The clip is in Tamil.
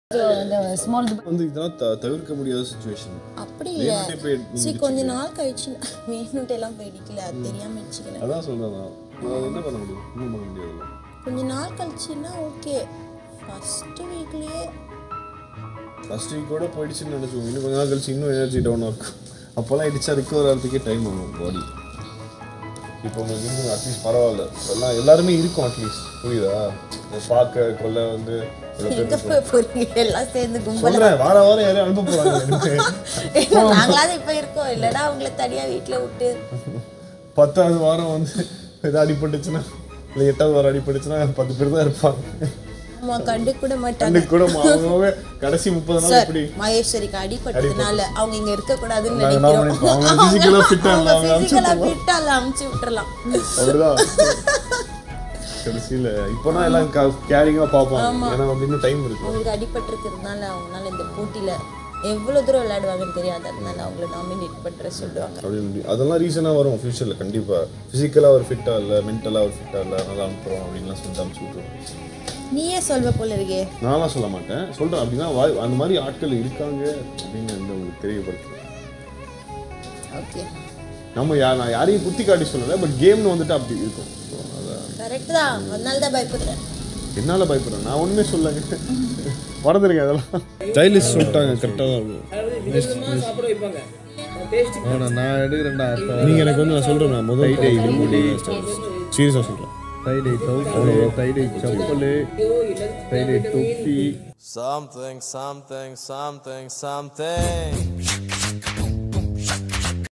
இந்த ஸ்மால் வந்து இதெல்லாம் த- தவிர்க்க முடியாத சுச்சுவேஷன் அப்படி இல்லை வேணும்னே போய் சரி கொஞ்ச நாள் கழிச்சு வேணும்ட்டு எல்லாம் போயிடிக்கல அது தெரியாம வச்சுக்கிறேன் அதான் சொல்றேன் நான். நான் என்ன பண்ண முடியும் ஒன்றும் பண்ண முடியாது கொஞ்ச நாள் கழிச்சுன்னா ஓகே ஃபர்ஸ்ட் வீக்லயே ஃபர்ஸ்ட் வீக்கோட போயிடுச்சுன்னு நினச்சோம் இன்னும் கொஞ்ச நாள் கழிச்சு இன்னும் எனர்ஜி டவுனாக இருக்கும் அப்போல்லாம் இடிச்சா ரிக்கவர் ஆகிறதுக்கே டைம் ஆகும் பாடி இப்போ உங்களுக்கு இன்னும் அட்லீஸ்ட் பரவாயில்ல எல்லாம் எல்லாருமே இருக்கும் அட்லீஸ்ட் புரியுதா இதை பார்க்க கொள்ள வந்து இவ்வளோ பேர் எங்க போய் போறீங்க எல்லாம் சேர்ந்து கும்பல் சொல்கிறேன் வார வாரம் யாரையும் அனுப்ப போகிறாங்க நாங்களாவது இப்ப இருக்கோம் இல்லைன்னா அவங்கள தனியா வீட்டுல விட்டு பத்தாவது வாரம் வந்து எதாவது அடிபட்டுச்சுன்னா இல்லை எட்டாவது வாரம் அடிபட்டுச்சுன்னா பத்து பேர் தான் இருப்பாங்க அம்மா கண்டு கூட மாட்டாங்க அன்னைக்கு கூட அவங்கவே கடைசி முப்பது நாள் சார் இப்படி மகேஸ்வரிக்கு அடிபட்டதுனால அவங்க இங்க இருக்க கூடாதுன்னு நாங்க என்ன பண்ணிருப்போம்? அவங்க physical-ஆ fit ஆ இல்ல, அவங்க அனுப்பிச்சு பிசிக்கலா ஃபிட்டா அமுச்சு விட்டுறலாம் அப்படிதான் கடைசியில் இப்போனா எல்லாம் கேரிங்காக பார்ப்பாங்க ஏன்னா வந்து இன்னும் டைம் இருக்கு அவங்களுக்கு அடிபட்டிருக்கிறதுனால அவங்களால இந்த போட்டியில எவ்வளவு தூரம் விளையாடுவாங்கன்னு தெரியாது அதனால அவங்கள நாமினேட் பண்ற சொல்லுவாங்க அப்படின்னு அதெல்லாம் ரீசனாக வரும் ஃபியூச்சரில் கண்டிப்பாக ஃபிசிக்கலாக ஒரு ஃபிட்டாக இல்லை மென்டலாக ஒரு ஃபிட்டாக இல்லை அதனால அனுப்புகிறோம் அப்படின்லாம் சொல்லி அனுப்பிச்சு விட்டுருவோம் நீயே சொல்வ போல இருக்கே நான்லாம் சொல்ல மாட்டேன் சொல்கிறேன் அப்படின்னா வாய் அந்த மாதிரி ஆட்கள் இருக்காங்க அப்படின்னு வந்து உங்களுக்கு தெரியப்படுத்துறேன் ஓகே நம்ம யார் நான் யாரையும் குத்தி காட்டி சொல்லலை பட் கேம்னு வந்துட்டு அப்படி இருக்கும் So, அதான் கரெக்ட் தான் அதனால தான் பயப்படுறேன் என்னால் பயப்படுறேன் நான் ஒன்றுமே சொல்லங்க மறந்துருங்க அதெல்லாம் ஸ்டைலிஷ் சொல்லிட்டாங்க கரெக்டாக தான் இருக்கும் அவனை நான் எடுக்கிறேன்டா நீங்கள் எனக்கு வந்து நான் சொல்கிறேன் நான் முதல் சீரியஸாக சொல்கிறேன் தைடை சவுப்பலு தைடை சப்பலு தைடை தொப்பி Something, something, something, something.